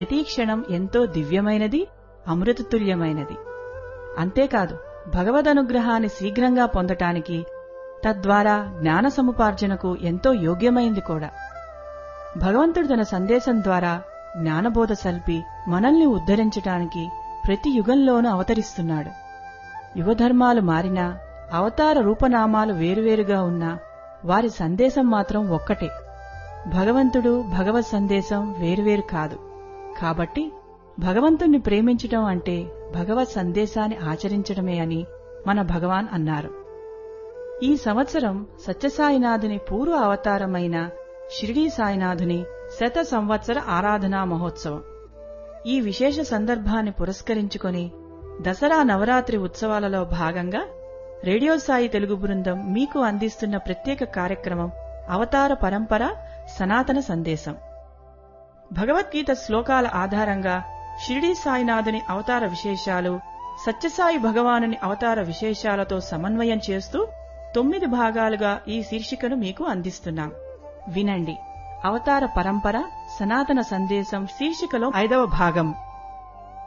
ప్రతి క్షణం ఎంతో దివ్యమైనది అమృతతుల్యమైనది అంతేకాదు భగవదనుగ్రహాన్ని శీఘ్రంగా పొందటానికి తద్వారా జ్ఞాన సముపార్జనకు ఎంతో యోగ్యమైంది కూడా భగవంతుడు తన సందేశం ద్వారా జ్ఞానబోధ సల్పి మనల్ని ఉద్ధరించటానికి ప్రతి యుగంలోనూ అవతరిస్తున్నాడు యుగధర్మాలు మారినా అవతార రూపనామాలు వేరువేరుగా ఉన్నా వారి సందేశం మాత్రం ఒక్కటే భగవంతుడు భగవత్ సందేశం వేరువేరు కాదు కాబట్టి భగవంతుణ్ణి ప్రేమించటం అంటే భగవత్ సందేశాన్ని ఆచరించడమే అని మన భగవాన్ అన్నారు ఈ సంవత్సరం సత్యసాయినాథుని పూర్వ అవతారమైన షిరిడీ సాయినాథుని శత సంవత్సర ఆరాధనా మహోత్సవం ఈ విశేష సందర్భాన్ని పురస్కరించుకొని దసరా నవరాత్రి ఉత్సవాలలో భాగంగా రేడియో సాయి తెలుగు బృందం మీకు అందిస్తున్న ప్రత్యేక కార్యక్రమం అవతార పరంపర సనాతన సందేశం భగవద్గీత శ్లోకాల ఆధారంగా షిరిడీ సాయినాథుని అవతార విశేషాలు సత్యసాయి భగవానుని అవతార విశేషాలతో సమన్వయం చేస్తూ తొమ్మిది భాగాలుగా ఈ శీర్షికను మీకు అందిస్తున్నాం వినండి అవతార పరంపర సనాతన సందేశం శీర్షికలో ఐదవ భాగం